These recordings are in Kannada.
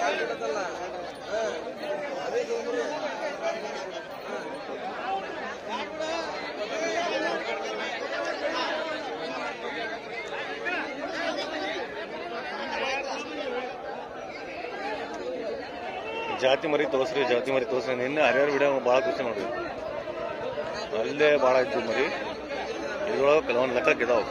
ಜಾತಿ ಮರಿ ತೋರ್ಸ್ರಿ ಜಾತಿ ಮರಿ ತೋರ್ಸ್ರಿ ನಿನ್ನೆ ಹರಿಹರ ವಿಡಿಯೋ ಭಾಳ ಖುಷಿ ನೋಡ್ರಿ ಅಲ್ಲೇ ಭಾಳ ಇದ್ದು ಮರಿ ಇದ್ರೊಳಗೆ ಕೆಲವೊಂದು ಲೆಕ್ಕಕ್ಕೆ ಇದಾವೆ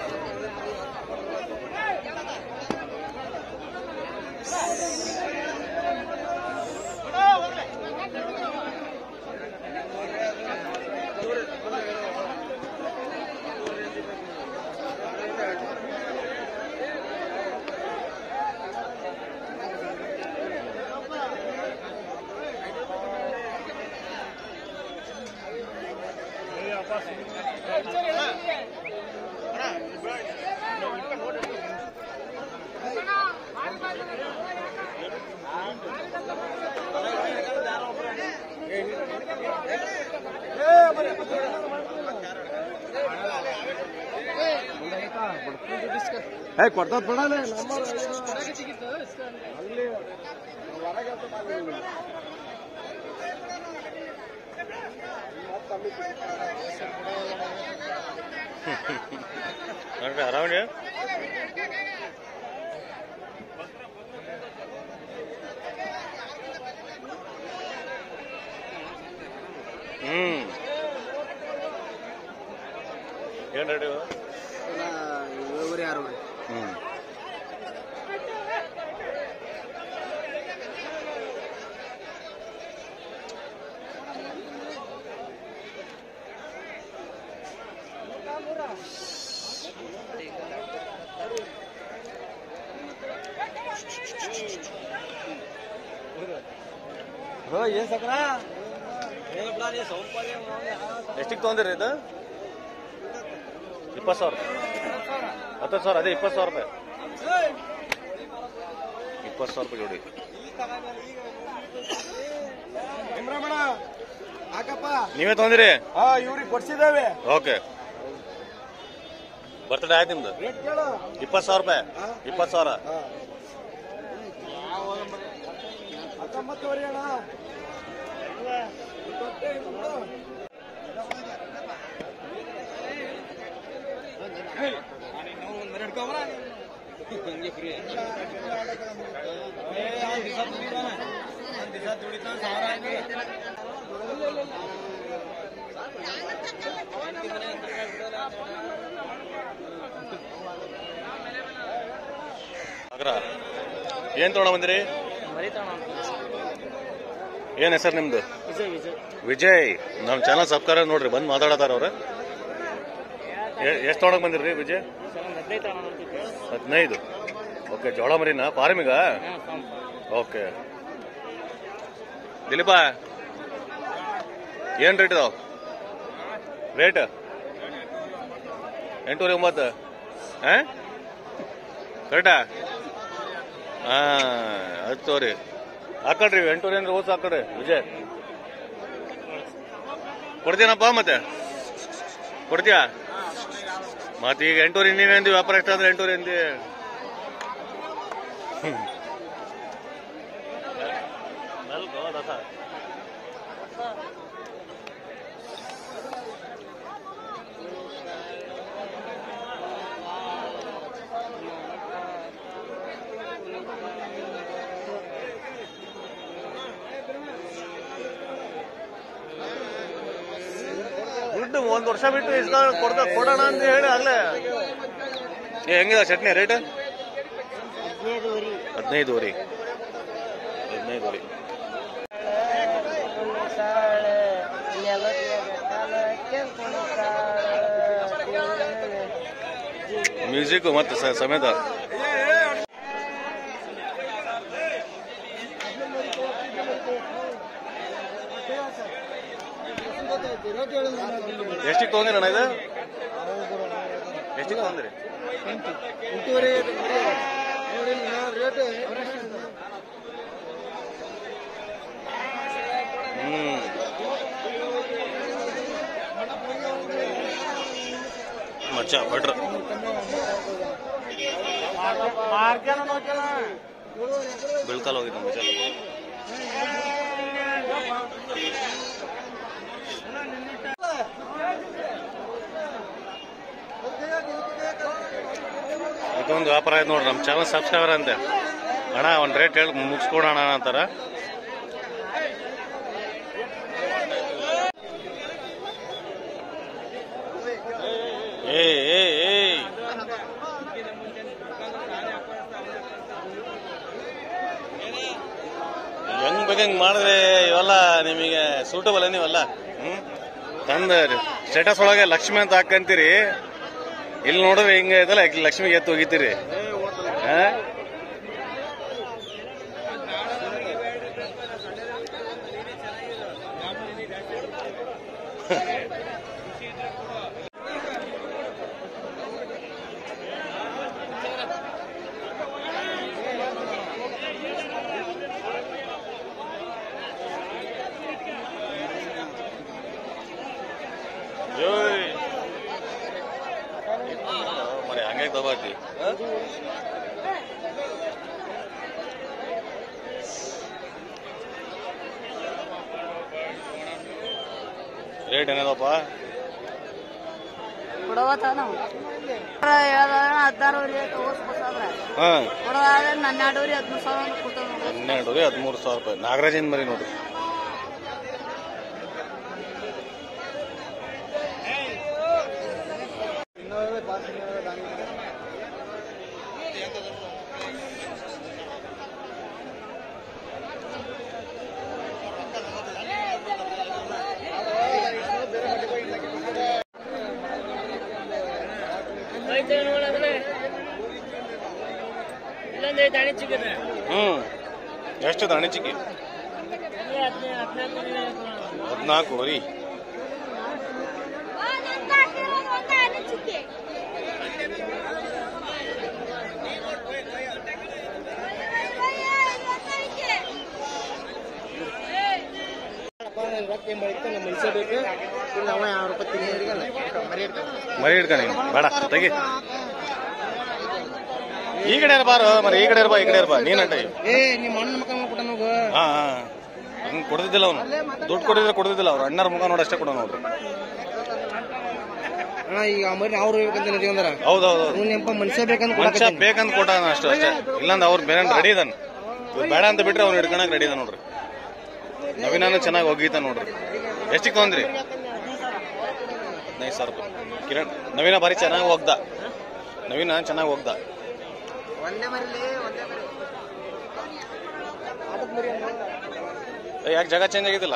ಏ ಕೊಡ್ತದ ಬಿಡಲ್ಲ ನೋಡ್ರಿ ಆರಾಮಣ್ಯ ಹ್ಮ್ ಏನ್ ರೆಡಿ ಏಳುವರೆ ಆರು ಹ್ಮ್ ಏನ್ ಸಕ್ರ ಎಷ್ಟಿಗೆ ತೊಗೊಂದಿರಿ ಇದು ಇಪ್ಪತ್ತು ಸಾವಿರ ಹತ್ತು ಸಾವಿರ ಅದೇ ಇಪ್ಪತ್ತು ಸಾವಿರ ರೂಪಾಯಿ ಇಪ್ಪತ್ತು ಸಾವಿರ ರೂಪಾಯಿ ಜೋಡಿ ಭೀಮರಮಣ ಹಾಕಪ್ಪ ನೀವೇ ತೊಗೊಂದಿರಿ ಹಾ ಇವ್ರಿಗೆ ಕೊಡ್ಸಿದ್ದೇವೆ ಓಕೆ ಬರ್ತಡೇ ಆಯ್ತು ನಿಮ್ದು ರೇಟ್ ಕೇಳು ಇಪ್ಪತ್ತು ಸಾವಿರ ರೂಪಾಯಿ ಇಪ್ಪತ್ತು ಸಾವಿರ ಹತ್ತೊಂಬತ್ತುವರೆ ಅಣ್ಣ ಅಗ್ರ ಏನ್ ತೊಗೊಂಡ ಬಂದಿರಿ ಏನ್ ಹೆಸರು ನಿಮ್ದು ವಿಜಯ್ ವಿಜಯ್ ವಿಜಯ್ ನಮ್ಮ ಚಾನಲ್ ಸಬ್ಸ್ಕ್ರೈಬ್ ನೋಡ್ರಿ ಬಂದು ಮಾತಾಡತಾರ ಅವ್ರ ಎಷ್ಟು ತೊಗೊಳಕ್ ಬಂದಿರಿ ವಿಜಯ್ ಹದಿನೈದು ಓಕೆ ಜೋಳ ಮರಿನಾ ಫಾರ್ಮಿಗ ಓಕೆ ದಿಲೀಪ ಏನ್ ರೇಟ್ ಇದಾವ ರೇಟ್ ಎಂಟೂವರೆ ಒಂಬತ್ತು ಹಾ ಕರೆಕ್ಟಾ ಹಾ ಹತ್ತು ತೋರಿ ಹಾಕಳ್ರಿ ಎಂಟೂವರೆ ಅಂದ್ರೆ ಓದ್ಸ್ ಹಾಕಳ್ರಿ ವಿಜಯ್ ಕೊಡ್ತೀನಪ್ಪ ಮತ್ತೆ ಕೊಡ್ತೀಯಾ ಮತ್ತೆ ಈಗ ಎಂಟೂವರೆ ನೀವೇಂದು ವ್ಯಾಪಾರ ಎಷ್ಟಾದ್ರೆ ಎಂಟೂವರೆ ಎಂದಿ ದುಡ್ಡು ಒಂದ್ ವರ್ಷ ಬಿಟ್ಟು ಇಸ್ಕ ಕೊಡ್ದ ಕೊಡೋಣ ಅಂತ ಹೇಳಿ ಅಲ್ಲೇ ಏ ಹೆಂಗಿದೆ ಚಟ್ನಿ ರೇಟ್ ಹದಿನೈದುವರೆ ಹದಿನೈದುವರೆ ಮ್ಯೂಸಿಕ್ ಮತ್ತೆ ಸ- ಸಮೇತ ಎಷ್ಟಿಗೆ ತೊಗೊಂದಿರಣ್ಣ ಇದು ಎಷ್ಟಿಗೆ ತೊಗೊಂದಿರಿ ಎಂಟೂವರೆ ನೋಡಿ ರೇಟ್ ಹ್ಮ್ ಮಚ್ಚ ಭಟ್ರ ಮಾರ್ಕೆನ ನೋಡ್ಕಲ್ಲ ಬೆಳ್ಕಲ್ ಹೋಗಿದ್ದು ಮಜಾ ಇದೊಂದು ವ್ಯಾಪಾರ ಆಯ್ತು ನೋಡ್ರಿ ನಮ್ಮ ಚಾನಲ್ ಸಬ್ಸ್ಕ್ರೈಬರ್ ಅಂತೆ ಅಣ್ಣ ಒಂದು ರೇಟ್ ಹೇಳಿ ಮುಗಿಸ್ಕೊಡೋಣ ಅಂತಾರ ಏ ಏ ಏ ಹೆಂಗ್ ಬೇಕಂಗ್ ಮಾಡಿದ್ರೆ ಇವೆಲ್ಲ ನಿಮಗೆ ಸೂಟಬಲ್ ನೀವೆಲ್ಲ ಹ್ಮ್ ತಂದ ಸ್ಟೇಟಸ್ ಒಳಗೆ ಲಕ್ಷ್ಮಿ ಅಂತ ಹಾಕಂತೀರಿ ಇಲ್ಲಿ ನೋಡಿದ್ರೆ ಹಿಂಗ ಐತಲ್ಲ ಲಕ್ಷ್ಮಿಗೆ ಎತ್ತು ಹೋಗಿತೀರಿ ಹಾ? ಯೋಯ್. మరి ಹಂಗೆ ತಗೋತಿ ರೇಟ್ ಏನದಪ್ಪ ಕೊಡವತ್ತ ನಾವು ಹೇಳ್ದಾಗ ಹದಿನಾರೂರಿ ತಗೋಸ್ಕೊಸಾದ್ರೆ ಹಾ ಕೊಡೋದಾದ್ರೆ ಹನ್ನೆರಡೂರಿ ಹದಿಮೂರು ಸಾವಿರ ಕೊಡ್ತಾವ ಹನ್ನೆರಡು ಹದಿಮೂರು ಸಾವಿರ ರೂಪಾಯಿ ನಾಗರಾಜನ್ ಮರಿ ನೋಡ್ರಿ ಇಲ್ಲೊಂದು ದಾಣಿ ಚಿಕ್ಕದ ಹ್ಮ್ ಎಷ್ಟು ದಣಿಚಿಕೆ ಹದಿನಾಲ್ಕು ರೀ ಮರಿ ಹಿಡ್ಕೊಂಡು ಬೇಡ ತೆಗಿ ಈ ಕಡೆ ಬಾರು ಮರಿ ಈ ಕಡೆ ಇರ್ಬಾ ಈ ಕಡೆ ಇರ್ಬಾ ನೀನ್ ಅಡ್ಡ ಏ ನಿಮ್ಮ ಅಣ್ಣ ಮಕ್ಕ ಕೊಟ್ಟ ನೋವು ಹಾ ಹಾ ಹಂಗ್ ಕೊಡ್ತಿದ್ದಿಲ್ಲ ಅವನು ದುಡ್ಡು ಕೊಡಿದ್ರೆ ಕೊಡ್ತಿದ್ದಿಲ್ಲ ಅವ್ರು ಅಣ್ಣರ ಮುಖ ನೋಡಿ ಅಷ್ಟೇ ಕೊಡ ನೋಡ್ರಿ ಅಣ್ಣ ಈಗ ಮರಿ ಅವ್ರು ಬೇಕಂತ ನದಿ ಅಂದ್ರ ಹೌದೌದು ಅವ್ನು ನೆನಪ ಮನುಷ್ಯ ಬೇಕಂತ ಮನುಷ್ಯ ಬೇಕಂತ ಕೊಟ್ಟಾನ ಅಷ್ಟೇ ಅಷ್ಟೇ ಇಲ್ಲಾಂದ್ರೆ ಅವ್ರು ಬೇರೆ ರೆಡಿ ಇದಾನ ಇವ್ರು ಬೇಡ ಅಂತ ಬಿಟ್ರೆ ಅವ್ನು ಹಿಡ್ಕೊಳಕ್ ರೆಡಿ ಇದ ನೋಡ್ರಿ ನವೀನಾನು ಚೆನ್ನಾಗಿ ಹೋಗಿತ ನೋಡ್ರಿ ಎಷ್ಟಿಗೆ ತೊಂದ್ರಿ ಹದಿನೈದು ಸಾವಿರ ರೂಪಾಯಿ ಕಿರಣ್ ನವೀನ ಬಾರಿ ಚೆನ್ನಾಗಿ ಹೋಗ್ದ ನವೀನ ಚೆನ್ನಾಗಿ ಹೋಗ್ದ ಒಂದೇ ಮರಿಲಿ ಒಂದೇ ಯಾಕೆ ಜಾಗ ಚೇಂಜ್ ಆಗಿದ್ದಿಲ್ಲ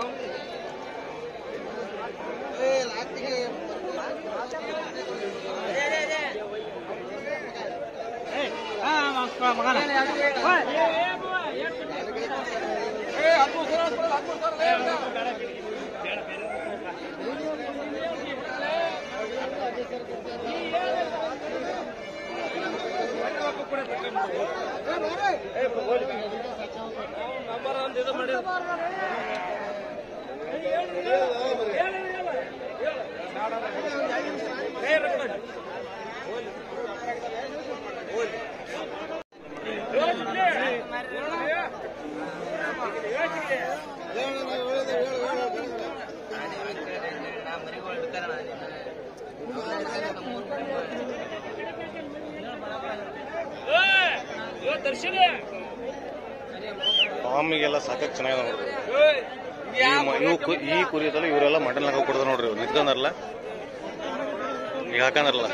ಫಾರ್ಮಿಗೆಲ್ಲ ಸಾಕಕ್ಕೆ ಚೆನ್ನಾಗಿದೆ ನೋಡ್ರಿ ಈ ಮ- ಇವು ಕು- ಈ ಕುರಿಯದಲ್ಲಿ ಇವರೆಲ್ಲ ಮಟನ್ ಹಾಕಿ ಕೊಡ್ತಾರೆ ನೋಡ್ರಿ ಇವ್ರು ನಿಂತ್ಕೊಂಡಾರಲ್ಲ ಈಗ ಹಾಕಂದ್ರಲ್ಲ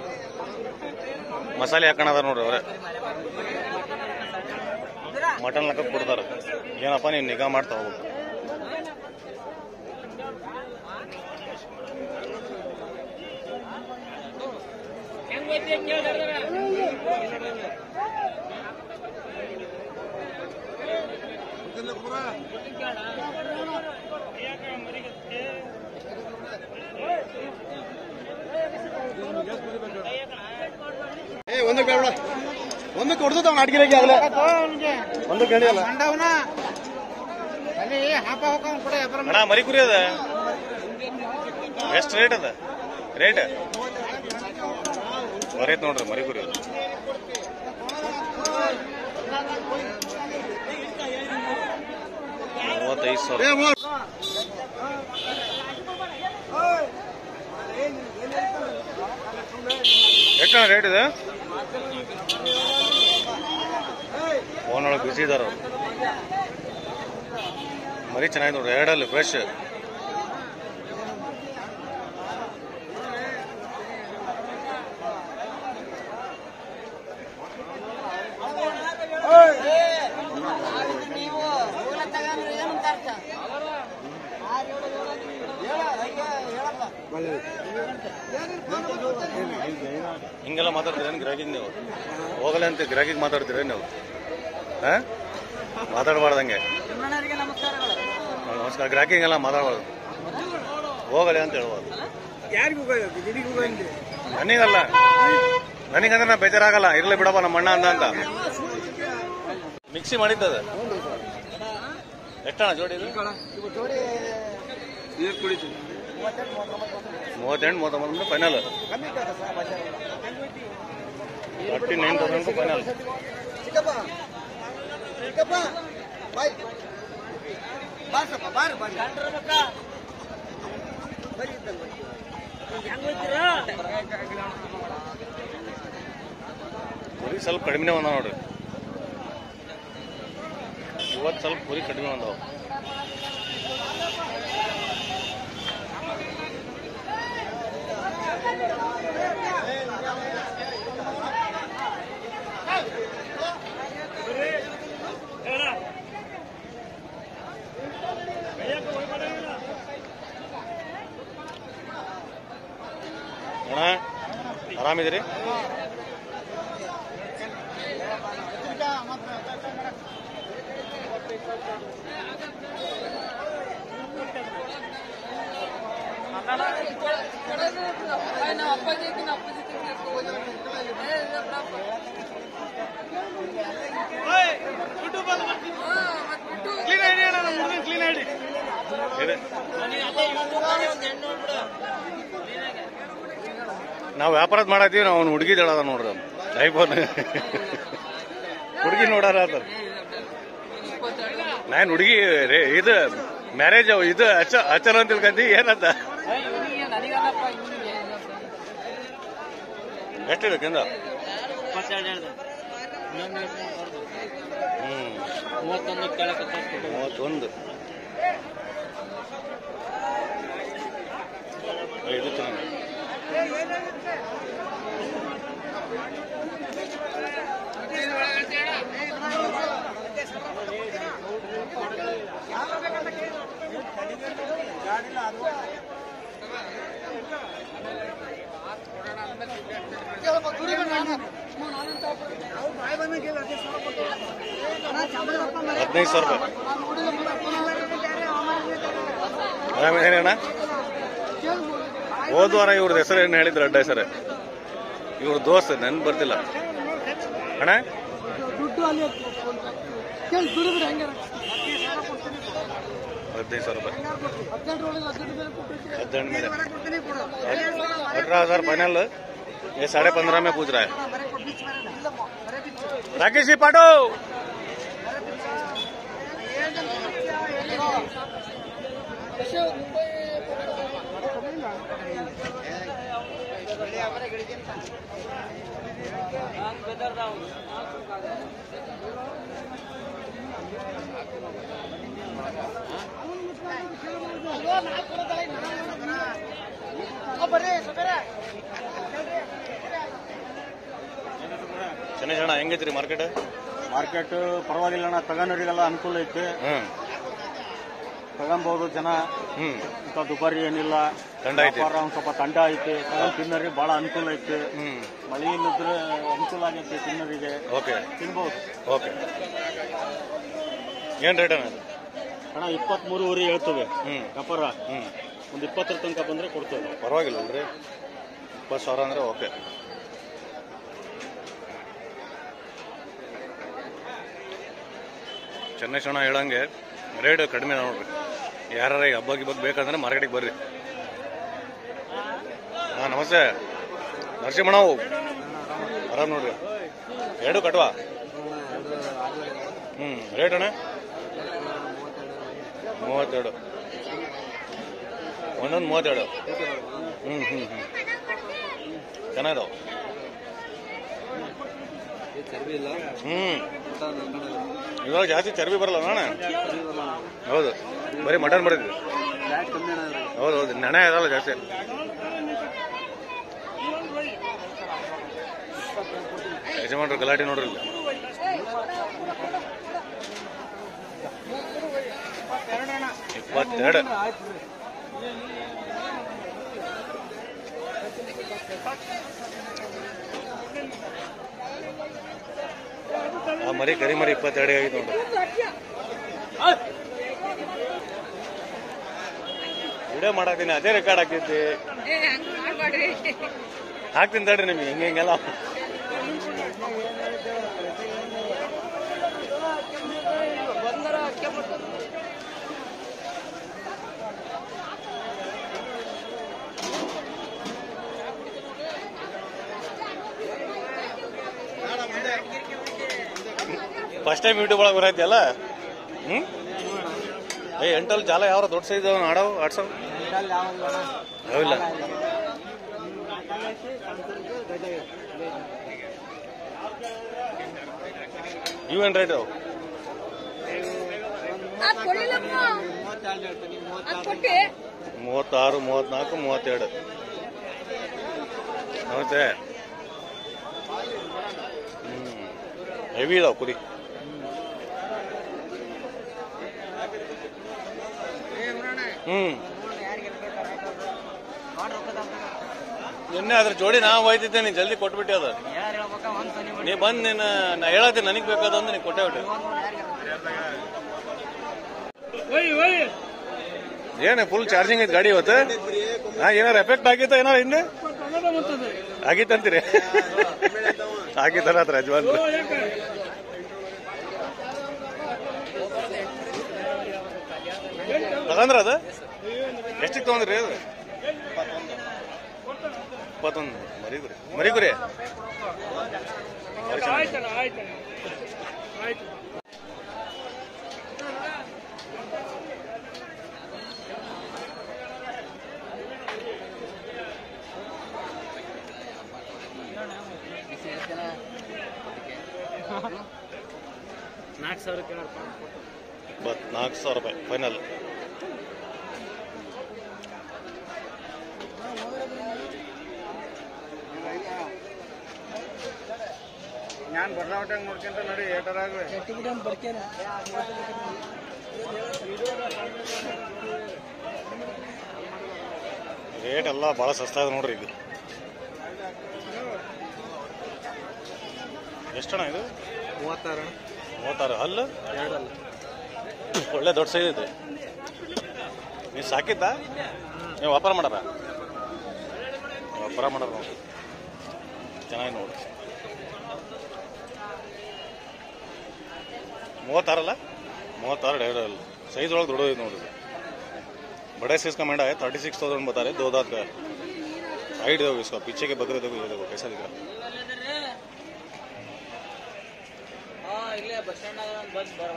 ಮಸಾಲೆ ಹಾಕಣದ ನೋಡ್ರಿ ಅವ್ರೆ ಮಟನ್ ಲೆಕ್ಕ ಕೊಡ್ತಾರ ಏನಪ್ಪ ನೀನ್ ನಿಗಾ ಮಾಡ್ತಾ ಹೋಗ್ಬೇಕು ಏ ಒಂದಕ್ಕೆ ಬೇಡ ಒಂದಕ್ಕೆ ಹೊಡೆದ ಅಡ್ಗಿರಾಗಿ ಆಗಲ್ಲ ಒಂದು ಗಡಿ ಅಲ್ಲ ಅಲ್ಲಿ ಹಾಪ ಹೋಗ ಕೂಡ ವ್ಯಾಪಾರ ಅಣ್ಣ ಮರಿ ಕುರಿ ಅದ ಎಷ್ಟು ರೇಟ್ ಅದ ರೇಟ್ ಬರೈತ್ ನೋಡ್ರಿ ಮರಿ ಕುರಿ ಅದು ಐದು ಸಾವಿರ ಏ ಮೂವತ್ತು ಎಷ್ಟಣ್ಣ ರೇಟ್ ಇದೆ ಫೋನ್ ಒಳಗೆ ಬಿಸಿ ಇದಾರ ಅವ್ರು ಮರಿ ಚೆನ್ನಾಗಿದೆ ನೋಡ್ರಿ ಎರಡಲ್ಲಿ ಫ್ರೆಶ್ ನೀವು ಮೂಲ ತಗೊಂಡ್ರೆ ಏನಂತ ಅರ್ಥ ಹಿಂಗೆಲ್ಲ ಮಾತಾಡ್ತೀರೇನು ಗ್ರಾಹಕಿಗೆ ನೀವು ಹೋಗಲ್ಲ ಅಂತ ಗ್ರಾಹಕಿಗೆ ಮಾತಾಡ್ತೀರೇನು ನೀವು ಹಾಂ ಮಾತಾಡಬಾರ್ದಂಗೆ ನಿಮ್ಮಣ್ಣವರಿಗೆ ನಮಸ್ಕಾರಗಳು ನಮಸ್ಕಾರ ಗ್ರಾಹಕಿಗೆಲ್ಲ ಮಾತಾಡಬಾರ್ದು ಹೋಗಲಿ ಅಂತ ಹೇಳ್ಬೋದು ನನಗಲ್ಲ ನನಗಂದ್ರೆ ನಾ ಬೇಜಾರಾಗಲ್ಲ ಇರ್ಲಿ ಬಿಡಪ್ಪ ನಮ್ಮ ಅಣ್ಣ ಅಂದ ಅಂತ ಮಿಕ್ಸಿ ಮಾಡಿದ್ದದ ಎಷ್ಟಣ್ಣ ಜೋಡಿ ಇದು ಮೂವತ್ತೆಂಟು ಮೂವತ್ತೊಂಬತ್ತು final thirty nine thousand final ಕುರಿ ಸ್ವಲ್ಪ ಕಡಿಮೆ ಬಂದ ನೋಡ್ರಿ ಇವತ್ತು ಸ್ವಲ್ಪ ಕುರಿ ಕಡಿಮೆ ಬಂದವು ಅಣ್ಣ ಆರಾಮಿದ್ದೀರಿ ಇದೆ. ನಾವು ವ್ಯಾಪಾರದ ಮಾಡತ್ತೀವಿ ನಾವು ಅವ್ನು ಹುಡುಗಿ ಹೇಳದ ನೋಡ್ರಿ ಐಫೋನ್ ಹುಡುಗಿ ನೋಡಾರ ಅದ ನಾನು ಹುಡುಗಿ ರೇ ಇದು ಮ್ಯಾರೇಜ್ ಇದು ಹಚ್ಚ ಹಚ್ಚಲ ಅಂತ ತಿಳ್ಕೊಂಡಿ ಏನಂತ ಎಷ್ಟು ಬೇಕೆಂದ ಹ್ಮ್ ಮೂವತ್ತೊಂದು ಕೇಳಕ್ಕೆ ಮೂವತ್ತೊಂದು ಏ, ಇದು ಚೆನ್ನಾಗಿ ಹದಿನೈದು ಸಾವಿರ ರೂಪಾಯಿ ಆಮೇಲೆ ಏನಣ್ಣ ಹೋದ ವಾರ ಇವ್ರದ್ದು ಹೆಸರು ಏನು ಹೇಳಿದ್ರು ಅಡ್ಡ ಹೆಸರು ಇವ್ರ ದೋಸ್ತ್ ನನ್ ಬರ್ತಿಲ್ಲ ಅಣ್ಣ ಹದಿನೈದು ಸಾವಿರ ರೂಪಾಯಿ हद्दन में अठारह हजार फाइनल ये साढ़े पंद्रह में पूछ रहा है राकेश जी पाटो ಚೆನ್ನೈ ಜನ ಹೆಂಗೈತ್ರಿ ಮಾರ್ಕೆಟ್ ಮಾರ್ಕೆಟ್ ಪರವಾಗಿಲ್ಲ ಅಣ್ಣ ತಗೊಂಡವರಿಗೆಲ್ಲ ಅನುಕೂಲ ಐತಿ ಹ್ಮ್ ತಗೊಂಬೋದು ಜನ ಹ್ಮ್ ಇಂಥ ದುಬಾರಿ ಏನಿಲ್ಲ ತಂಡ ಐತಿ. ವ್ಯಾಪಾರ ಒಂದ್ ಸ್ವಲ್ಪ ತಂಡ ಐತಿ ತಗೊಂಡ್ ತಿನ್ನೋರಿಗೆ ಬಹಳ ಅನುಕೂಲ ಐತಿ ಹ್ಮ್ ಮಳೆ ಇಲ್ಲಿದ್ರೆ ಅನುಕೂಲ ಆಗೈತಿ ತಿನ್ನೋರಿಗೆ ಓಕೆ ತಿನ್ಬೋದು ಓಕೆ ಏನ್ ರೇಟ್ ಅಣ್ಣ ಇದು? ಅಣ್ಣ ಇಪ್ಪತ್ಮೂರು ಊರಿ ಹೇಳ್ತೇವೆ ಹ್ಮ್ ವ್ಯಾಪಾರ ಹ್ಮ್ ಒಂದು ಇಪ್ಪತ್ತರ ತನಕ ಬಂದ್ರೆ ಕೊಡ್ತೇವೆ ಪರವಾಗಿಲ್ಲ ಅಲ್ರಿ ಇಪ್ಪತ್ತು ಸಾವಿರ ಅಂದ್ರೆ ಓಕೆ ಚೆನ್ನೈ ಸಣ್ಣ ಹೇಳಂಗೆ ರೇಟ್ ಕಡಿಮೆ ನೋಡ್ರಿ ಯಾರ ಈಗ ಹಬ್ಬ ಗಿಬ್ಬಕ್ಕೆ ಬೇಕಂದ್ರೆ ಮಾರ್ಕೆಟಿಗೆ ಬರ್ರಿ ಹಾಂ ನಮಸ್ತೆ ನರಸಿಂಹಣ್ಣವು ಆರಾಮ್ ನೋಡ್ರಿ ಎರಡು ಕಟ್ವಾ ಹ್ಞೂ ರೇಟ್ ಅಣ್ಣ ಮೂವತ್ತೆರಡು ಒಂದೊಂದು ಮೂವತ್ತೆರಡು ಹ್ಞೂ ಹ್ಞೂ ಹ್ಞೂ ಚೆನ್ನಾಗಿದಾವೆ ಹ್ಞೂ ಇವಾಗ ಜಾಸ್ತಿ ಚರ್ಬಿ ಬರಲ್ಲ ಅಣ್ಣ ಹೌದು ಬರೀ ಮಟನ್ ಬರ್ತದೆ ಹೌದು ಹೌದು ನೆನೆ ಇರಲ್ಲ ಜಾಸ್ತಿ ಯಜಮಾನ್ರು ಗಲಾಟೆ ನೋಡ್ರಿ ಇಲ್ಲಿ. ಇಪ್ಪತ್ತೆರಡು ಆ ಮರಿ ಕರಿ ಮರಿ ಇಪ್ಪತ್ತೆರಡು ಆಗಿತ್ತು ನೋಡ್ರಿ ವಿಡಿಯೋ ಮಾಡಾಕ್ತೀನಿ ಅದೇ ರೆಕಾರ್ಡ್ ಆಗ್ತೈತಿ ಹಾಕ್ತೀನಿ ತಡ್ರಿ ನಿಮ್ಗೆ ಹಿಂಗೆ ಹಿಂಗೆಲ್ಲ ಫಸ್ಟ್ ಟೈಮ್ ಯೂಟ್ಯೂಬ್ ಒಳಗೆ ಬರೈತಿಯಲ್ಲ ಹ್ಞೂ ಏ ಎಂಟಲ್ಲಿ ಜಾಲ ಯಾವ ದೊಡ್ಡ ಸೈಜ್ ಆಡವು ಆಡ್ಸವು ಯಾವಿಲ್ಲ ಇವೇನು ರೇಟ್ ಅವು ಮೂವತ್ತಾರು ಮೂವತ್ನಾಲ್ಕು ಮೂವತ್ತೆರಡು ನಮಸ್ತೆ ಹ್ಞೂ ಹೆವಿ ಇದಾವೆ ಕುರಿ ಹ್ಞೂ ನಿನ್ನೆ ಅದ್ರ ಜೋಡಿ ನಾ ಒಯ್ದಿದ್ದೆ ನೀನು ಜಲ್ದಿ ಕೊಟ್ಬಿಟ್ಟೆ ಅದು ನೀ ಬಂದು ನೀನು ನಾ ಹೇಳತ್ತೀನಿ ನನಗೆ ಬೇಕಾದಂದ್ರೆ ನೀನು ಕೊಟ್ಟೆ ಬಿಟ್ಟೆ ಏನು ಫುಲ್ ಚಾರ್ಜಿಂಗ್ ಐತೆ ಗಾಡಿ ಇವತ್ತು ಹಾ ಏನಾರು ಎಫೆಕ್ಟ್ ಆಗಿತ್ತ ಏನಾರ ಹಿಂದೆ ಆಗಿತ್ತಂತೀರಿ ಆಗಿತ್ತಲ್ಲ ಹತ್ರ ಯಜಮಾನ್ ತಗೊಂಡ್ರ ಅದು ಎಷ್ಟಿಗೆ ತಗೊಂಡ್ರಿ ಅದು ಇಪ್ಪತ್ತೊಂದು ಮರಿಗುರಿ ಮರಿಗುರಿ ಮರಿ ಚೆನ್ನಾಗಿದೆ. ನಾಲ್ಕು ಸಾವಿರ ಕೇಳಪ್ಪ ಇಪ್ಪತ್ನಾಲ್ಕು ಸಾವಿರ ರೂಪಾಯಿ ಫೈನಲ್ ನಾನು ಬರ್ಲಾವಟ್ಟಂಗೆ ನೋಡ್ಕೊಂತ ನೋಡಿ ಏಟರಾಗ್ವೆ ರೇಟ್ ಎಲ್ಲ ಭಾಳ ಸಸ್ತಾ ಇದೆ ನೋಡ್ರಿ ಇದು ಎಷ್ಟಣ್ಣ ಇದು ಮೂವತ್ತಾರು ಮೂವತ್ತಾರು ಹಲ್ಲು ಎರಡಲ್ಲ ಒಳ್ಳೆ ದೊಡ್ಡ ಸೈಜ್ ಐತೆ ನೀವು ಸಾಕಿದ್ದ ನೀವು ವ್ಯಾಪಾರ ಮಾಡಾರ ವ್ಯಾಪಾರ ಮಾಡಾರ ನೋಡಿ ಚೆನ್ನಾಗಿ ನೋಡಿ ಮೂವತ್ತಾರಲ್ಲ ಮೂವತ್ತಾರು ಎರಡು ಅಲ್ಲ ಸೈಜ್ ಒಳಗೆ ದೊಡ್ಡದು ನೋಡಿ ಇದು. बड़े साइज का मेंढा है थर्टी सिक्स थाउजेंड बता रहे दो दांत का हाइट देखो इसका पीछे के बकरे देखो ये देखो कैसा दिख रहा है ಹಾಂ ಇಲ್ಲೇ ಬಸ್ ಸ್ಟ್ಯಾಂಡ್ ಬಸ್ ಬರ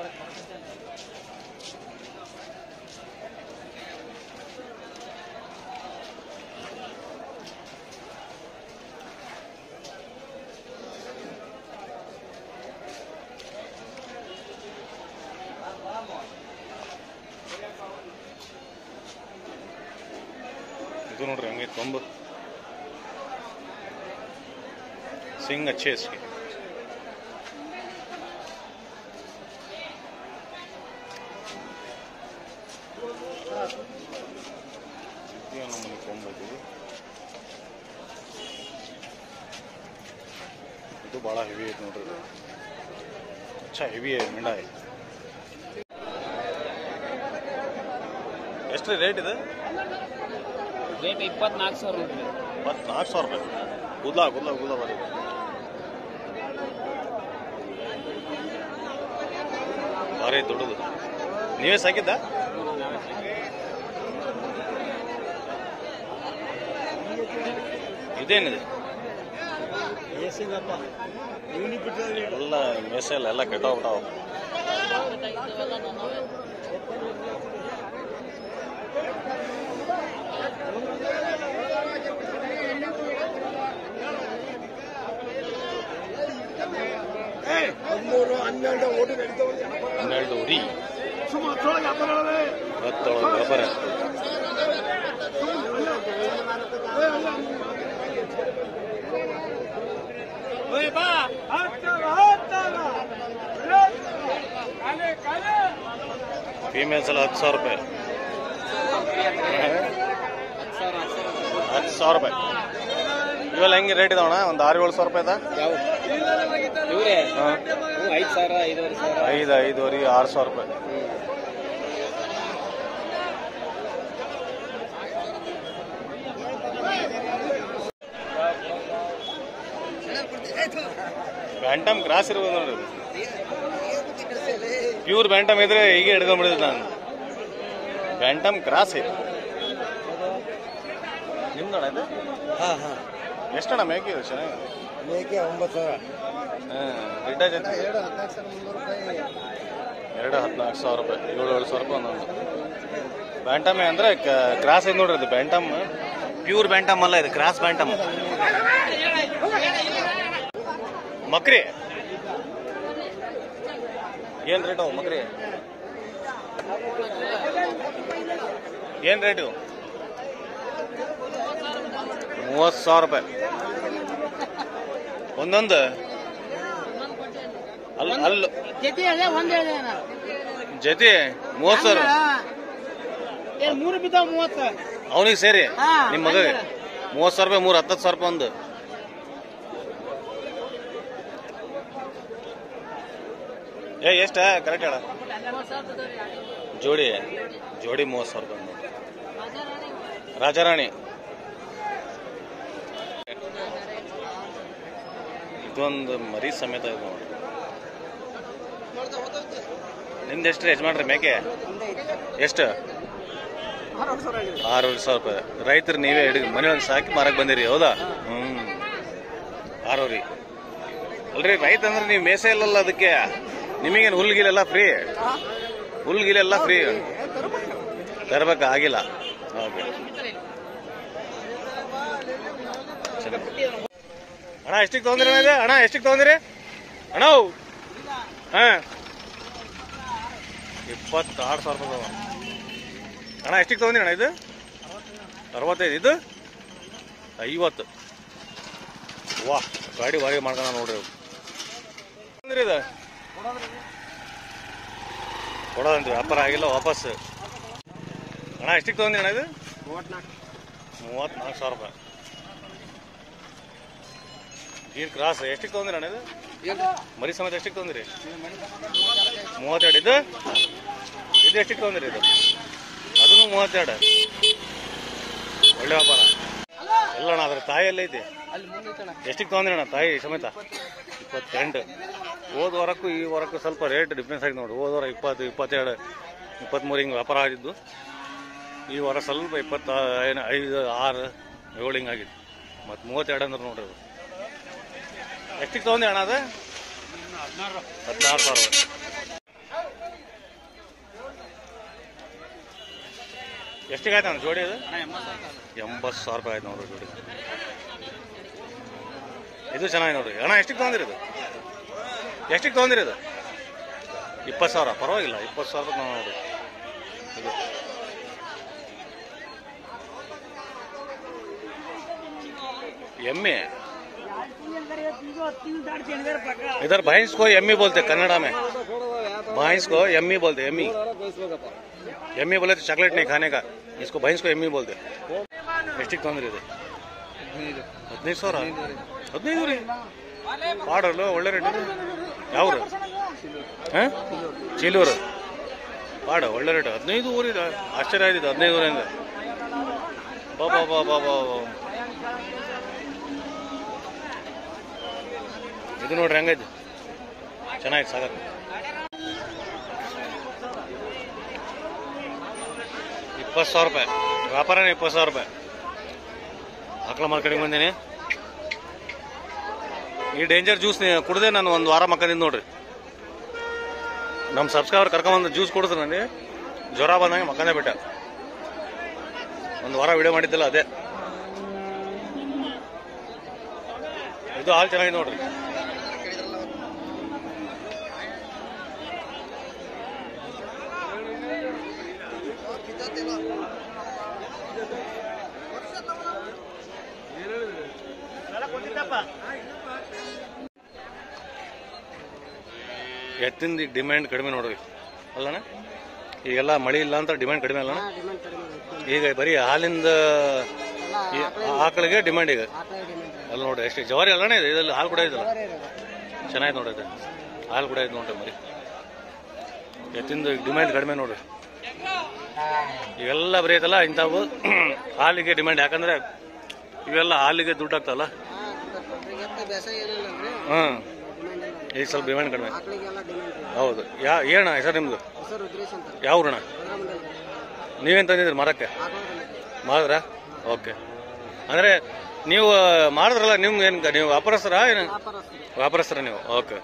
ಇದು ನೋಡ್ರಿ ಹಂಗೆ ಕೊಂಬು ಸಿಂಗ್ अच्छे इसके ಇದು ನಮ್ಮನೆ ಕೊಂಬು ಐತಿ ಇದು. ಇದು ಭಾಳ ಹೆವಿ ಐತಿ ನೋಡ್ರಿ ಇದು. ಅಚ್ಚಾ ಹೆವಿ ಮೆಂಡ ಐತಿ ಎಷ್ಟು ರೀ ರೇಟ್ ಇದೆ ರೇಟ್ ಇಪ್ಪತ್ನಾಲ್ಕು ಸಾವಿರ ನೋಡ್ರಿ ಇಪ್ಪತ್ನಾಲ್ಕು ಸಾವಿರ ರೂಪಾಯಿ ಕೂದ್ಲ ಕೂದ್ಲ ಕೂದ್ಲ ಬರೀ ಭಾರಿ ದೊಡ್ಡದು ನೀವೇ ಸಾಕಿದ್ದ ಇದೇನಿದೆ ಏಸಿಂಗಪ್ಪ ಇವನಿಗೆ ಬಿಟ್ಟಿದ್ರೆ ಎಲ್ಲ ಮೆಸೆಲ್ಲ ಎಲ್ಲ ಕೆಟ್ಟೋಗ್ಬಿಟ್ಟಾವ ಹನ್ನೆರಡು ಉರಿ ಹತ್ತೊಳಗೆ ವ್ಯಾಪಾರ ಫೀಮೇಲ್ಸ್ ಎಲ್ಲ ಹತ್ತು ಸಾವಿರ ರೂಪಾಯಿ ಹತ್ತು ಸಾವಿರ ರೂಪಾಯಿ ಇವೆಲ್ಲ ಹೆಂಗೆ ರೇಟ್ ಇದಾವಣ ಒಂದು ಆರು ಏಳು ಸಾವಿರ ರೂಪಾಯಿ ಇದ ಯಾವ ಇವರೇ ಹಾಂ ಐದು ಸಾವಿರ ಐದುವರೆ ಸಾವಿರ ಐದು ಐದುವರೆ ಆರು ಸಾವಿರ ರೂಪಾಯಿ ಬ್ಯಾಂಟಮ್ ಕ್ರಾಸ್ ಇರ್ಬೋದು ನೋಡ್ರಿ ಪ್ಯೂರ್ ಬ್ಯಾಂಟಮ್ ಇದ್ರೆ ಹೀಗೆ ಹಿಡ್ಕೊಂಡ್ಬಿಡಿದ್ದೆ ನಾನು ಬ್ಯಾಂಟಮ್ ಕ್ರಾಸ್ ಇದೆ ನಿಮ್ದಣ ಇದು ಹಾ ಹಾ ಎಷ್ಟಣ್ಣ ಮೇಕೆ ಇದು ಚೆನ್ನಾಗಿ ಮೇಕೆ ಒಂಬತ್ತು ಸಾವಿರ ಹಾಂ ಗಿಡ್ಡ ಜೊತೆ ಎರಡು ಹದಿನಾಲ್ಕು ಸಾವಿರ ಮುನ್ನೂರು ರೂಪಾಯಿ ಎರಡು ಹದಿನಾಲ್ಕು ಸಾವಿರ ರೂಪಾಯಿ ಏಳು ಏಳು ಸಾವಿರ ರೂಪಾಯಿ ಒಂದೊಂದು ಬ್ಯಾಂಟಮೆ ಅಂದ್ರೆ ಕ- ಕ್ರಾಸ್ ಐತೆ ನೋಡ್ರಿ ಇದು ಬ್ಯಾಂಟಮ್ ಪ್ಯೂರ್ ಬ್ಯಾಂಟಮ್ ಅಲ್ಲ ಇದು ಕ್ರಾಸ್ ಬ್ಯಾಂಟಮ್ ಮಕ್ರಿ ಏನ್ ರೇಟ್ ಅವು ಮಕ್ರಿ ಏನ್ ರೇಟ್ ಇವು ಮೂವತ್ತು ಸಾವಿರ ರೂಪಾಯಿ ಒಂದೊಂದು ಅಲ್ಲ ಅಲ್ಲ ಜೊತೆ ಅದೇ ಒಂದ್ ಹೇಳಿದೆ ನಾನು. ಜೊತೆ ಮೂವತ್ತು ಸಾವಿರ ಏ ಮೂರು ಬಿದ್ದಾವ ಮೂವತ್ತು ಅವನಿಗೆ ಸೇರಿ ಹಾ, ನಿಮ್ಮ ಮಗಗೆ ಹಂಗೆ. ಮೂವತ್ತು ಸಾವಿರ ರೂಪಾಯಿ ಮೂರು ಹತ್ತತ್ತು ಸಾವಿರ ರೂಪಾಯಿ ಒಂದು ಏ ಎಷ್ಟ ಕರೆಕ್ಟ್ ಹೇಳ ಜೋಡಿ ಜೋಡಿ ಮೂವತ್ತು ಸಾವಿರ ರೂಪಾಯಿ ಒಂದು. ರಾಜಾರಾಣಿ ಇದೊಂದು ಮರಿ ಸಮೇತ ಇದೆ ನೋಡಿ ನಿಮ್ದು ಎಷ್ಟು ಯಜಮಾನ್ರಿ ಮೇಕೆ ಎಷ್ಟು ಆರೂವರೆ ಸಾವಿರ ರೂಪಾಯಿ ರೈತರು ನೀವೇ ಹಿಡಿ ಮನೆ ಒಂದು ಸಾಕಿ ಮಾರಕ್ ಬಂದಿರಿ ಹೌದಾ ಹ್ಮ್ ಆರೂರಿ ಅಲ್ರಿ ರೈತ ಅಂದ್ರೆ ನೀವು ಮೇಸೆ ಇಲ್ಲಲ್ಲ ಅದಕ್ಕೆ ನಿಮಗೇನು ಹುಲ್ಗಿಲೆಲ್ಲ ಫ್ರೀ ಹುಲ್ಗಿಲೆಲ್ಲ ಫ್ರೀ ತರಬೇಕು ಆಗಿಲ್ಲ ಓಕೆ ಅಣ್ಣ ಎಷ್ಟಿಗೆ ತಗೊಂಡ್ರಿ ಅಣ್ಣ ಇದು ಅಣ್ಣ ಎಷ್ಟಿಗೆ ತಗೊಂಡ್ರಿ ಅಣ್ಣ ಅವು? ಹಾ ಇಪ್ಪತ್ತಾರು ಸಾವಿರ ರೂಪಾಯಿ ತಗೋ. ಅಣ್ಣ ಎಷ್ಟಿಗೆ ತಗೊಂಡಿ ಅಣ್ಣ ಇದು ಅರವತ್ತೈದು ಇದು ಐವತ್ತು ವಾ ಗಾಡಿ ಬಾರಿ ಮಾಡ್ಕೊಂಡ ನೋಡ್ರಿ ಇವು. ತಗೊಂಡ್ರಿ ಇದು ಕೊಡೋದಂತ ವ್ಯಾಪಾರ ಆಗಿಲ್ಲ ವಾಪಸ್ ಅಣ್ಣ ಎಷ್ಟಿಗೆ ತಗೊಂಡಿ ಅಣ್ಣ ಇದು ಮೂವತ್ನಾಲ್ಕು ಸಾವಿರ ರೂಪಾಯಿ ಗೀರ್ ಕ್ರಾಸ್ ಎಷ್ಟಿಗೆ ತಗೊಂಡ್ರಿ ಅಣ್ಣ ಇದು ಮರಿ ಸಮೇತ ಎಷ್ಟಿಗೆ ತಗೊಂಡ್ರಿ ಮೂವತ್ತೆರಡು ಇದು ಇದು ಎಷ್ಟಿಗೆ ತಗೊಂಡ್ರಿ ಇದು ಅದನ್ನು ಮೂವತ್ತೆರಡು ಒಳ್ಳೆ ವ್ಯಾಪಾರ ಎಲ್ಲ ಅಣ್ಣ ಅದ್ರ ತಾಯಿ ಎಲ್ಲ ಐತಿ ಎಷ್ಟಿಗೆ ತಗೊಂಡ್ರಿ ಅಣ್ಣ ತಾಯಿ ಸಮೇತ ಇಪ್ಪತ್ತೆಂಟು ಹೋದ ವಾರಕ್ಕೂ ಈ ವಾರಕ್ಕೂ ಸ್ವಲ್ಪ ರೇಟ್ ಡಿಫ್ರೆನ್ಸ್ ಆಗಿದೆ ನೋಡಿ ಹೋದ ವಾರ ಇಪ್ಪತ್ತು ಇಪ್ಪತ್ತೆರಡು ಇಪ್ಪತ್ತ್ಮೂರು ಹಿಂಗೆ ವ್ಯಾಪಾರ ಆಗಿದ್ದು ಈ ವಾರ ಸ್ವಲ್ಪ ಇಪ್ಪತ್ತ ಏನು ಐದು ಆರು ಏಳು ಹಿಂಗೆ ಆಗಿದ್ದು ಮತ್ತು ಮೂವತ್ತೆರಡು ಅಂದ್ರೆ ನೋಡ್ರಿ ಅದು ಎಷ್ಟಿಗೆ ತಗೊಂಡೆ ಅಣ್ಣ ಅದು ಹದಿನಾರು ಸಾವಿರ ಎಷ್ಟಿಗೆ ಆಯ್ತು ಅಣ್ಣ ಜೋಡಿ ಅದು ಎಂಬತ್ತು ಸಾವಿರ ರೂಪಾಯಿ ಆಯ್ತು ನೋಡ್ರಿ ಜೋಡಿ ಇದು ಚೆನ್ನಾಗಿ ನೋಡ್ರಿ ಅಣ್ಣ ಎಷ್ಟಿಗೆ ತಗೊಂಡಿರಿ ಇದು ಎಷ್ಟಿಗೆ ತಗೊಂಡಿರಿ ಇದು ಇಪ್ಪತ್ತು ಸಾವಿರ ಪರವಾಗಿಲ್ಲ ಇಪ್ಪತ್ತು ಸಾವಿರ ರೂಪಾಯಿ ನೋಡ್ರಿ ಇದು ಎಮ್ಮೆ इधर भैंस को एम्मी बोलते कन्नड़ा में भैंस को एम्मी बोलते एम्मी एम्मी बोले तो चॉकलेट नहीं खाने का इसको भैंस को एम्मी बोलते ಎಷ್ಟಿಗೆ ತೊಂದ್ರೆ ಇದೆ ಹದಿನೈದು ಸಾವಿರ ಹದಿನೈದು ರೀ ಪಾಡಲ್ಲ ಒಳ್ಳೆ ರೇಟ್ ಇದೆ ಯಾವ್ರು ಹಾಂ ಚೀಲೂರು ಪಾಡ ಒಳ್ಳೆ ರೇಟ್ ಹದಿನೈದು ಊರಿದೆ ಆಶ್ಚರ್ಯ ಆಯ್ತಿದೆ ಹದಿನೈದು ಊರಿಂದ ಬಾ ಬಾ ಬಾ ಬಾ ಬಾ ಬಾ. ಇದು ನೋಡ್ರಿ ಹಂಗೈತಿ ಚೆನ್ನಾಗಿ ಸಾಕತ್ತೆ ಇಪ್ಪತ್ತು ಸಾವಿರ ರೂಪಾಯಿ ವ್ಯಾಪಾರನೇ ಇಪ್ಪತ್ತು ಸಾವಿರ ರೂಪಾಯಿ ಆಕಳ ಮಾರ್ಕೆಟಿಗೆ ಬಂದೀನಿ ಈ ಡೇಂಜರ್ ಜ್ಯೂಸ್ ಕುಡ್ದೆ ನಾನು ಒಂದು ವಾರ ಮಕ್ಕಂದಿದ್ದು ನೋಡ್ರಿ ನಮ್ಮ ಸಬ್ಸ್ಕ್ರೈಬರ್ ಕರ್ಕೊಂಬಂದು ಜ್ಯೂಸ್ ಕುಡಿದ್ರು ನನಗೆ ಜ್ವರ ಬಂದಂಗೆ ಮಕ್ಕಂದೇ ಬಿಟ್ಟ ಒಂದು ವಾರ ವಿಡಿಯೋ ಮಾಡಿದ್ದಲ್ಲ ಅದೇ ಇದು ಹಾಲು ಚೆನ್ನಾಗಿದೆ ನೋಡ್ರಿ ಎತ್ತಿಂದ ಡಿಮ್ಯಾಂಡ್ ಕಡಿಮೆ ನೋಡ್ರಿ ಅಲ್ಲಣ್ಣ ಈಗೆಲ್ಲ ಮಳಿ ಇಲ್ಲ ಅಂತ ಡಿಮ್ಯಾಂಡ್ ಕಡಿಮೆ ಅಲ್ಲಣ್ಣ ಡಿಮ್ಯಾಂಡ್ ಕಡಿಮೆ ಐತಿ. ಈಗ ಬರೀ ಹಾಲಿಂದ ಎಲ್ಲ ಈ ಆಕಳಿಗೆ ಡಿಮ್ಯಾಂಡ್ ಈಗ ಆಕಳ ಡಿಮ್ಯಾಂಡ್ ಅಲ್ಲಿ ನೋಡ್ರಿ ಎಷ್ಟು ಜವಾರಿ ಅಲ್ಲಣ್ಣ ಇದು ಇದ್ರಲ್ಲಿ ಹಾಲು ಕೂಡ ಇದಲ್ಲ ಬರೀ ಇರೋದು. ಚೆನ್ನಾಗಿದೆ ನೋಡ್ರಿ ಇದು ಹಾಲು ಕೂಡ ಇದೆ ನೋಡ್ರಿ ಮರಿ ಎತ್ತಿಂದ ಡಿಮ್ಯಾಂಡ್ ಕಡಿಮೆ ನೋಡ್ರಿ ಇವೆಲ್ಲ ಬರೀ ಐತಲ್ಲ ಇಂಥವು ಹಾಲಿಗೆ ಡಿಮ್ಯಾಂಡ್ ಯಾಕಂದ್ರೆ ಇವೆಲ್ಲ ಹಾಲಿಗೆ ದುಡ್ಡು ಆಗ್ತಲ್ಲ ಹಾ, ಈಗ ಎತ್ತ ಬೇಸಾಯ ಏನಿಲ್ಲ ಅಂದ್ರೆ ಹ್ಮ್ ಡಿಮ್ಯಾಂಡ್ ಇಲ್ಲ ಈಗ ಸ್ವಲ್ಪ ಡಿಮ್ಯಾಂಡ್ ಕಡಿಮೆ ಆಕಳಿಗೆಲ್ಲ ಡಿಮ್ಯಾಂಡ್ ಇದೆ ಹೌದು ಯಾ ಏನ ಹೆಸರು ನಿಮ್ದು ಹೆಸರು ರುದ್ರೇಶ್ ಅಂತ ಯಾವ ಊರಣ ಭದ್ರಮಂಡಲ ನೀವೇನ್ ತಂದಿದ್ರಿ ಮರಕ್ಕೆ ಆಕಳ ಬಂದಿದೆ. ಮಾಡಿದ್ರ ಓಕೆ ಅಂದ್ರೆ ನೀವು ಮಾಡಿದ್ರಲ್ಲ ನಿಮ್ಗೆ ಏನ್ ನೀವು ವ್ಯಾಪಾರಸ್ಥರ ಏನು ವ್ಯಾಪಾರಸ್ಥರು ವ್ಯಾಪಾರಸ್ಥರ ನೀವು ಓಕೆ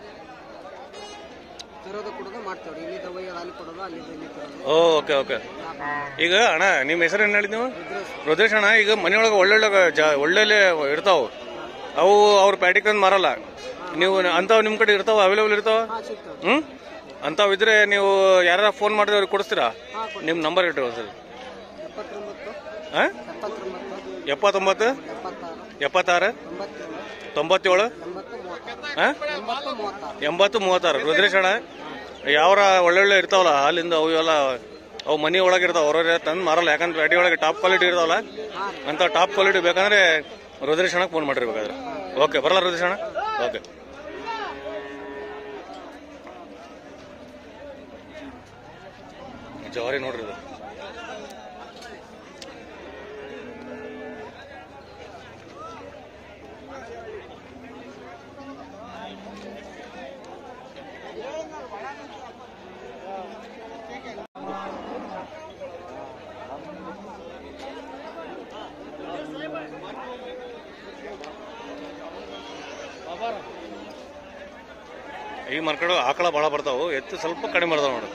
ತರೋದು ಕೊಡೋದು ಮಾಡ್ತೇವ್ರಿ ಇಲ್ಲಿ ದವಾಯಿ ಅಲ್ಲಿ ಕೊಡೋದು ಅಲ್ಲಿ ಇಲ್ಲಿ ಕೊಡೋದು ಓಕೆ ಓಕೆ ಈಗ ಅಣ್ಣ ನಿಮ್ಮ ಹೆಸರು ಏನು ಹೇಳಿದ್ ನೀವು ರುದ್ರೇಶ್ ರುದ್ರೇಶ್ ಅಣ್ಣ ಈಗ ಮನೆಯೊಳಗೆ ಒಳ್ಳೊಳ್ಳೆ ಜ- ಒಳ್ಳೊಳ್ಳೆ ಇರ್ತಾವ ಅವು ಅವ್ರ ಪ್ಯಾಟಿಕ್ ತಂದು ಮಾರಲ್ಲ ನೀವು ಅಂಥವು ನಿಮ್ಮ ಕಡೆ ಇರ್ತಾವ ಅವೈಲೇಬಲ್ ಇರ್ತಾವ ಹಾ ಸಿಗ್ತಾವ ಹ್ಮ್ ಅಂಥವು ಇದ್ರೆ ನೀವು ಯಾರ ಫೋನ್ ಮಾಡಿದ್ರೆ ಅವ್ರಿಗೆ ಕೊಡಿಸ್ತೀರಾ ಹಾ ಕೊಡಿ ನಿಮ್ಮ ನಂಬರ್ ಇಟ್ಟು ಒಂದ್ಸರಿ ಎಪ್ಪತ್ತೊಂಬತ್ತು ಹಾಂ ಎಪ್ಪತ್ತೊಂಬತ್ತು ಎಪ್ಪತ್ತೊಂಬತ್ತು ಎಪ್ಪತ್ತಾರು ಎಪ್ಪತ್ತಾರು ತೊಂಬತ್ತೇಳು ತೊಂಬತ್ತೇಳು ಎಂಬತ್ತು ಮೂವತ್ತಾರು ಹಾಂ ಎಂಬತ್ತು ಮೂವತ್ತಾರು ಎಂಬತ್ತು ಮೂವತ್ತಾರು ರುದ್ರೇಶ್ ಅಣ್ಣ ಯಾವ್ರ ಒಳ್ಳೊಳ್ಳೆ ಇರ್ತಾವಲ್ಲ ಹಾಲಿಂದ ಅವು ಇವೆಲ್ಲ ಅವು ಮನಿ ಒಳಗೆ ಇರ್ತಾವ ಅವ್ರವ್ರೆ ತಂದು ಮಾರಲ್ಲ ಯಾಕಂದ್ರೆ ಪ್ಯಾಟಿ ಒಳಗೆ ಟಾಪ್ ಕ್ವಾಲಿಟಿ ಇರ್ತಾವಲ್ಲ ಅಂತ ಟಾಪ್ ಕ್ವಾಲಿಟಿ ಬೇಕಂದ್ರೆ ರುದ್ರೇಶ್ ಅಣ್ಣಗೆ ಫೋನ್ ಮಾಡಿರಿ ಬೇಕಾದ್ರೆ ಓಕೆ ಬರಲ್ಲ ರುದ್ರೇಶ್ ಅಣ್ಣ ಓಕೆ ಜವಾರಿ ನೋಡ್ರಿ ಇದು ಈ ಮರ್ಕಡೆ ಆಕಳ ಭಾಳ ಬರ್ತಾವು ಎತ್ತು ಸ್ವಲ್ಪ ಕಡಿಮೆ ಬರ್ತಾವ ನೋಡಿ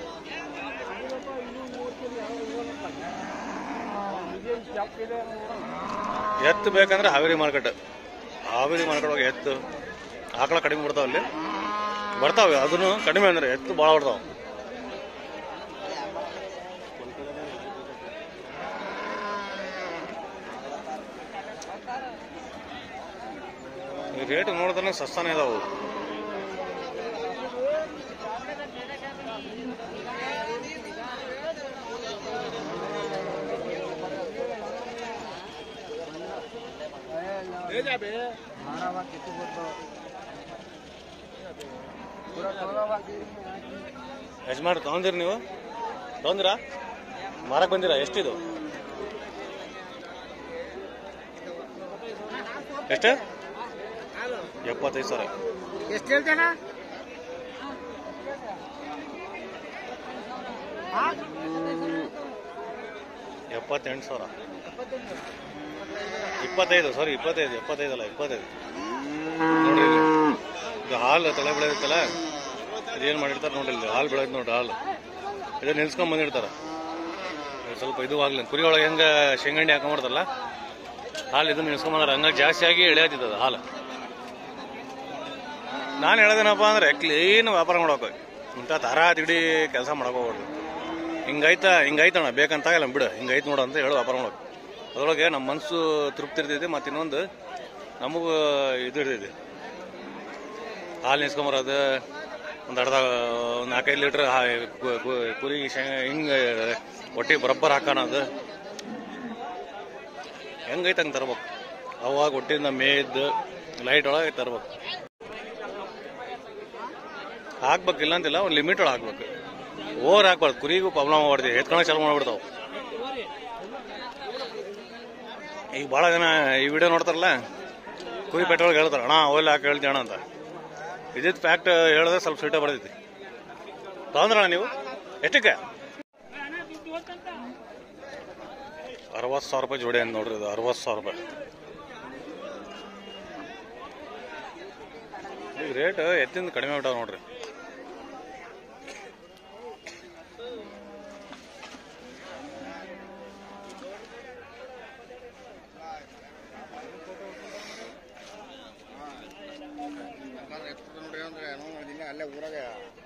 ಎತ್ತು ಬೇಕಂದ್ರೆ ಹಾವೇರಿ ಮಾರ್ಕೆಟ್ ಹಾವೇರಿ ಮಾರ್ಕೆಟ್ ಒಳಗೆ ಎತ್ತು ಆಕಳ ಕಡಿಮೆ ಬರ್ತಾವ ಅಲ್ಲಿ ಬರ್ತಾವೆ ಅದನ್ನು ಕಡಿಮೆ ಅಂದ್ರೆ ಎತ್ತು ಭಾಳ ಬರ್ತಾವ ಈ ರೇಟ್ ನೋಡಿದ್ರೆ ಸಸ್ತಾನೆ ಇದಾವು ಯಜಮಾನ್ ತಗೊಂದಿರಿ ನೀವು ತಗೊಂದಿರಾ ಮಾರಕ್ ಬಂದಿರಾ ಎಷ್ಟಿದು ಎಷ್ಟು ಎಪ್ಪತ್ತೈದು ಸಾವಿರ ಎಷ್ಟು ಹೇಳ್ತಾನ ಎಪ್ಪತ್ತೆಂಟು ಸಾವಿರ ಇಪ್ಪತ್ತೈದು ಸಾರಿ ಇಪ್ಪತ್ತೈದು ಎಪ್ಪತ್ತೈದು ಅಲ್ಲ ಇಪ್ಪತ್ತೈದು ನೋಡ್ರಿ ಇಲ್ಲಿ. ಇದು ಹಾಲು ತಲೆ ಬೆಳೆದಿತ್ತಲ್ಲ ಇದೇನು ಮಾಡಿರ್ತಾರೆ ನೋಡ್ರಿ ಇಲ್ಲಿ ಹಾಲು ಬೆಳೆದ್ ನೋಡ್ರಿ ಹಾಲು ಇದನ್ನ ನಿಲ್ಸ್ಕೊಂಡ್ ಬಂದಿರ್ತಾರ ಇದು ಸ್ವಲ್ಪ ಇದು ಆಗ್ಲಿ ಕುರಿ ಒಳಗೆ ಹೆಂಗ ಶೇಂಗಣ್ಣಿ ಹಾಕೊಂಡ್ಬಿಡ್ತಾರಲ್ಲ ಹಾಲು ಇದನ್ನ ನಿಲ್ಸ್ಕೊಂಡ್ ಬಂದಾರ ಹಂಗ ಜಾಸ್ತಿ ಆಗಿ ಎಳೆಯತ್ತಿದ್ದದ ಹಾಲು ನಾನು ಹೇಳೋದೇನಪ್ಪ ಅಂದ್ರೆ ಕ್ಲೀನ್ ವ್ಯಾಪಾರ ಮಾಡೋಕೆ ಇಂಥ ತರ ತಿಡಿ ಕೆಲಸ ಹೋಗ್ಬಾರ್ದು ಹಿಂಗೈತ ಹಿಂಗೈತಣ್ಣ ಬೇಕಂತ ಇಲ್ಲ ಬಿಡು ಹಿಂಗೈತ್ ನೋಡು ಅಂತ ಹೇಳು ವ್ಯಾಪಾರ ಮಾಡೋಕೆ ಅದ್ರೊಳಗೆ ನಮ್ಮ ಮನಸ್ಸು ತೃಪ್ತಿ ಇರ್ತೈತಿ ಮತ್ತು ಇನ್ನೊಂದು ನಮಗೂ ಇದು ಇರ್ತೈತಿ ಹಾಲು ನಿಸ್ಕೊಂಬರೋದು ಒಂದು ಅರ್ಧ ಒಂದು ನಾಲ್ಕೈದು ಲೀಟ್ರ್ ಕುರಿ ಶೇಂಗ ಹಿಂಗೆ ಹೊಟ್ಟೆ ಬರೋಬ್ಬರ ಹಾಕೋಣದು ಹೆಂಗೈತೆ ಹಂಗೆ ತರ್ಬೇಕು ಅವಾಗ ಹೊಟ್ಟಿಂದ ಮೇಯ್ದು ಲೈಟ್ ಒಳಗೆ ತರ್ಬೇಕು ಹಾಕ್ಬೇಕಿಲ್ಲ ಅಂತಿಲ್ಲ ಒಂದು ಲಿಮಿಟ್ ಒಳಗೆ ಹಾಕ್ಬೇಕು ಓವರ್ ಹಾಕ್ಬಾರ್ದು ಕುರಿಗೂ ಪ್ರಾಬ್ಲಮ್ ಮಾಡ್ತೀವಿ ಎತ್ಕೊಳಕ್ ಚಾಲು ಮಾಡ್ಬಿಡ್ತಾವ ಈಗ ಭಾಳ ಜನ ಈ ವಿಡಿಯೋ ನೋಡ್ತಾರಲ್ಲ ಕುರಿ ಪೆಟ್ರೋಲ್ಗೆ ಹೇಳ್ತಾರೆ ಅಣ್ಣ ಓಲ್ ಹಾಕಿ ಹೇಳ್ತೀವಿ ಅಣ್ಣ ಅಂತ ಇದಿದ್ದು ಫ್ಯಾಕ್ಟ್ ಹೇಳಿದ್ರೆ ಸ್ವಲ್ಪ ಸ್ವೀಟ ಬರ್ತೈತಿ ತಗೊಂಡ್ರಣ್ಣ ನೀವು ಎಷ್ಟಕ್ಕೆ ಅರವತ್ತು ಸಾವಿರ ರೂಪಾಯಿ ಜೋಡಿ ಅಂತ ನೋಡ್ರಿ ಇದು ಅರವತ್ತು ಸಾವಿರ ರೂಪಾಯಿ ಈಗ ರೇಟ್ ಎತ್ತಿಂದ ಕಡಿಮೆ ಬಿಟ್ಟಾವ ನೋಡ್ರಿ ಊರಾಗ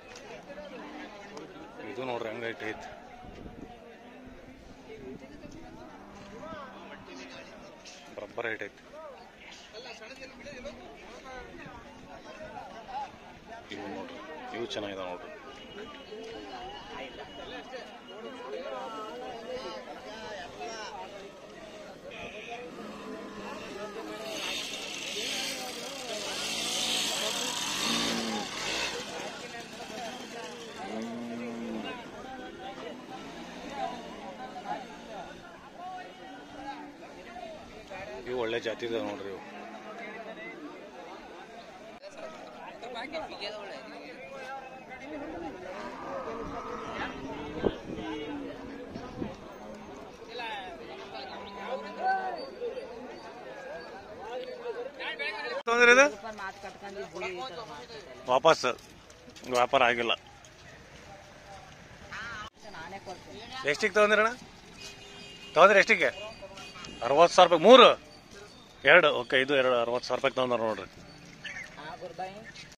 ಇದು ನೋಡ್ರಿ ಹಂಗೈತೆ ಐತಿ ಬರಬ್ಬರ ಐಟ್ ಐತಿ ಇವು ನೋಡ್ರಿ ಇವು ಚೆನ್ನಾಗಿದೆ ನೋಡ್ರಿ ಇವು ಒಳ್ಳೆ ಜಾತಿ ಇದಾವೆ ನೋಡ್ರಿ ಇವು ತೊಂದ್ರೆ ಇದು ಮಾತು ಕಟ್ಕೊಂಡಿದ್ವಿ ಈ ಥರ ಮಾಡ್ತಿದ್ದಲ್ಲ. ವಾಪಸ್ ವ್ಯಾಪಾರ ಆಗಿಲ್ಲ ನಾನೇ ಕೊಡ್ತೀನಿ ಎಷ್ಟಿಗೆ ತಗೊಂಡಿರಣ್ಣ ತಗೊಂಡ್ರೆ ಎಷ್ಟಿಗೆ ಅರವತ್ತು ಸಾವಿರ ರೂಪಾಯಿ ಮೂರು ಎರಡು ಓಕೆ ಇದು ಎರಡು ಅರವತ್ತು ಸಾವಿರ ರೂಪಾಯಿ ತಗೊಂಡ್ರ ನೋಡ್ರಿ ಆ ಗುರ್ಬಾಯಿ